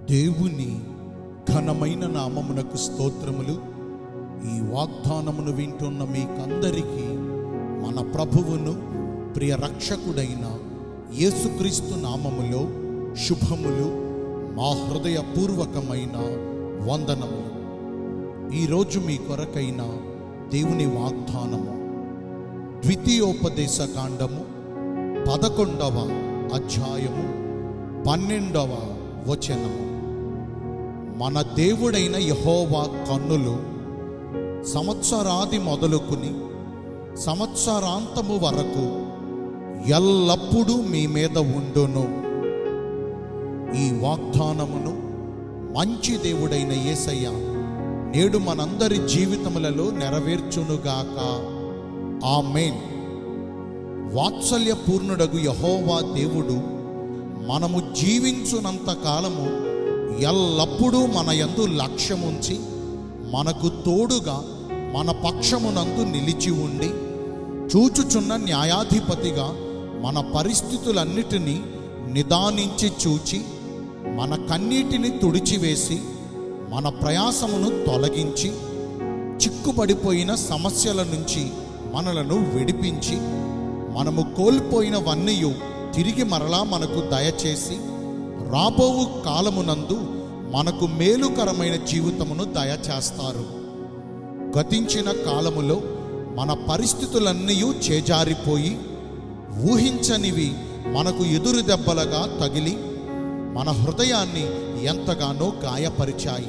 దేవుని ఘనమైన నామమునకు స్తోత్రములు ఈ వాగ్దానమును వింటున్న మీకందరికీ మన ప్రభువును ప్రియ రక్షకుడైన యేసుక్రీస్తు నామములో శుభములు మా హృదయపూర్వకమైన వందనములు ఈరోజు మీ కొరకైన దేవుని వాగ్దానము ద్వితీయోపదేశ కాండము పదకొండవ అధ్యాయము పన్నెండవ వచనము మన దేవుడైన యహోవా కన్నులు సంవత్సరాది మొదలుకుని సంవత్సరాంతము వరకు ఎల్లప్పుడూ మీ మీద ఉండును ఈ వాగ్దానమును మంచి దేవుడైన యేసయ్య నేడు మనందరి జీవితములలో నెరవేర్చునుగాక ఆమేన్ వాత్సల్య పూర్ణుడగు యహోవా దేవుడు మనము జీవించునంత కాలము ఎల్లప్పుడూ మన యందు లక్ష్యముంచి మనకు తోడుగా మన పక్షమునందు నిలిచి ఉండి చూచుచున్న న్యాయాధిపతిగా మన పరిస్థితులన్నిటినీ నిదానించి చూచి మన కన్నీటిని తుడిచివేసి మన ప్రయాసమును తొలగించి చిక్కుపడిపోయిన సమస్యల నుంచి మనలను విడిపించి మనము కోల్పోయినవన్నీ తిరిగి మరలా మనకు దయచేసి రాబోవు కాలమునందు మనకు మేలుకరమైన జీవితమును దయచేస్తారు గతించిన కాలములో మన పరిస్థితులన్నీ చేజారిపోయి ఊహించనివి మనకు ఎదురు దెబ్బలుగా తగిలి మన హృదయాన్ని ఎంతగానో గాయపరిచాయి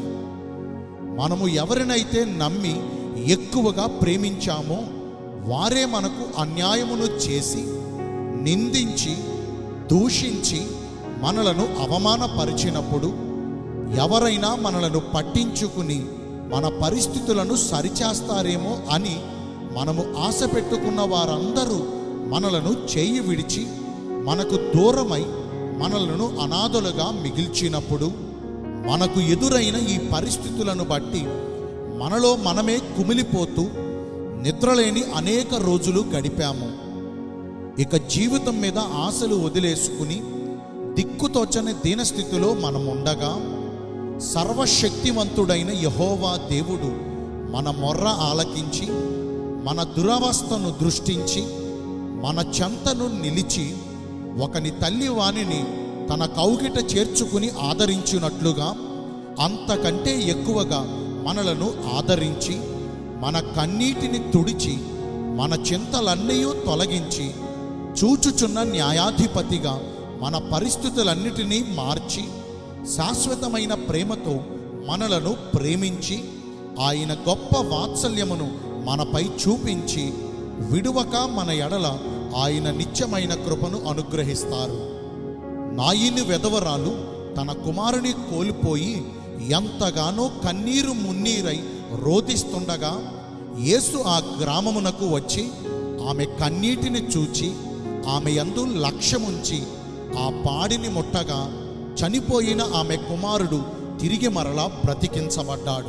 మనము ఎవరినైతే నమ్మి ఎక్కువగా ప్రేమించామో వారే మనకు అన్యాయమును చేసి నిందించి దూషించి మనలను అవమానపరిచినప్పుడు ఎవరైనా మనలను పట్టించుకుని మన పరిస్థితులను సరిచేస్తారేమో అని మనము ఆశ పెట్టుకున్న వారందరూ మనలను చేయి విడిచి మనకు దూరమై మనలను అనాథలుగా మిగిల్చినప్పుడు మనకు ఎదురైన ఈ పరిస్థితులను బట్టి మనలో మనమే కుమిలిపోతూ నిద్రలేని అనేక రోజులు గడిపాము ఇక జీవితం మీద ఆశలు వదిలేసుకుని దిక్కుతోచని దీనస్థితిలో మనం ఉండగా సర్వశక్తివంతుడైన యహోవా దేవుడు మన మొర్ర ఆలకించి మన దురవస్థను దృష్టించి మన చెంతను నిలిచి ఒకని తల్లి వాణిని తన కౌగిట చేర్చుకుని ఆదరించినట్లుగా అంతకంటే ఎక్కువగా మనలను ఆదరించి మన కన్నీటిని తుడిచి మన చింతలన్నీ తొలగించి చూచుచున్న న్యాయాధిపతిగా మన పరిస్థితులన్నిటినీ మార్చి శాశ్వతమైన ప్రేమతో మనలను ప్రేమించి ఆయన గొప్ప వాత్సల్యమును మనపై చూపించి విడువక మన ఎడల ఆయన నిత్యమైన కృపను అనుగ్రహిస్తారు నాయిని వెదవరాలు తన కుమారుని కోల్పోయి ఎంతగానో కన్నీరు మున్నీరై రోధిస్తుండగా యేసు ఆ గ్రామమునకు వచ్చి ఆమె కన్నీటిని చూచి ఆమె యందు లక్ష్యముంచి ఆ పాడిని ముట్టగా చనిపోయిన ఆమె కుమారుడు తిరిగి మరలా బ్రతికించబడ్డాడు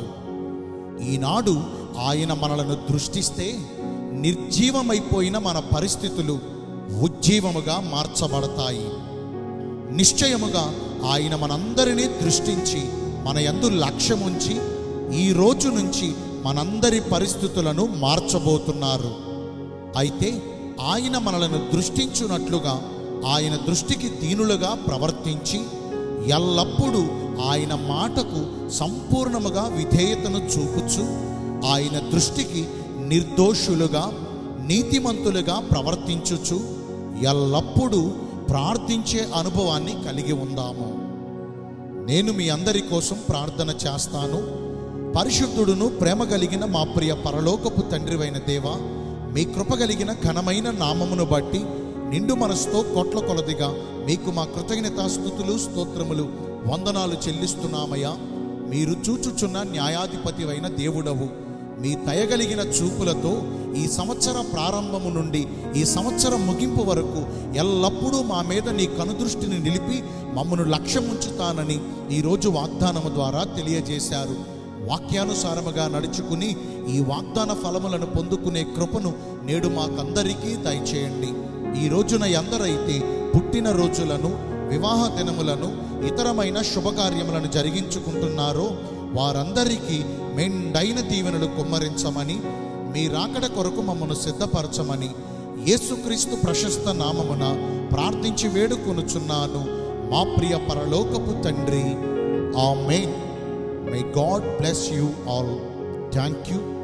ఈనాడు ఆయన మనలను దృష్టిస్తే నిర్జీవమైపోయిన మన పరిస్థితులు ఉజ్జీవముగా మార్చబడతాయి నిశ్చయముగా ఆయన మనందరినీ దృష్టించి మన యందు లక్ష్యముంచి ఈ రోజు నుంచి మనందరి పరిస్థితులను మార్చబోతున్నారు అయితే ఆయన మనలను దృష్టించున్నట్లుగా ఆయన దృష్టికి దీనులుగా ప్రవర్తించి ఎల్లప్పుడూ ఆయన మాటకు సంపూర్ణముగా విధేయతను చూపుచు ఆయన దృష్టికి నిర్దోషులుగా నీతిమంతులుగా ప్రవర్తించుచు ఎల్లప్పుడూ ప్రార్థించే అనుభవాన్ని కలిగి ఉందాము నేను మీ అందరి కోసం ప్రార్థన చేస్తాను పరిశుద్ధుడును ప్రేమ కలిగిన మా ప్రియ పరలోకపు తండ్రివైన దేవ మీ కృప కలిగిన ఘనమైన నామమును బట్టి నిండు మనసుతో కొట్ల కొలదిగా మీకు మా కృతజ్ఞతాస్థుతులు స్తోత్రములు వందనాలు చెల్లిస్తున్నామయ్యా మీరు చూచుచున్న న్యాయాధిపతివైన దేవుడవు మీ దయగలిగిన చూపులతో ఈ సంవత్సర ప్రారంభము నుండి ఈ సంవత్సరం ముగింపు వరకు ఎల్లప్పుడూ మా మీద నీ కనుదృష్టిని నిలిపి మమ్మను లక్ష్యముంచుతానని ఈరోజు వాగ్దానము ద్వారా తెలియజేశారు వాక్యానుసారముగా నడుచుకుని ఈ వాగ్దాన ఫలములను పొందుకునే కృపను నేడు మాకందరికీ దయచేయండి ఈ రోజున ఎందరైతే పుట్టిన రోజులను వివాహ దినములను ఇతరమైన శుభకార్యములను జరిగించుకుంటున్నారో వారందరికీ మెండైన దీవెనలు కుమ్మరించమని మీ రాకడ కొరకు మమ్మను సిద్ధపరచమని యేసుక్రీస్తు ప్రశస్త నామమున ప్రార్థించి వేడుకొనుచున్నాను మా ప్రియ పరలోకపు తండ్రి amen may God bless you all thank you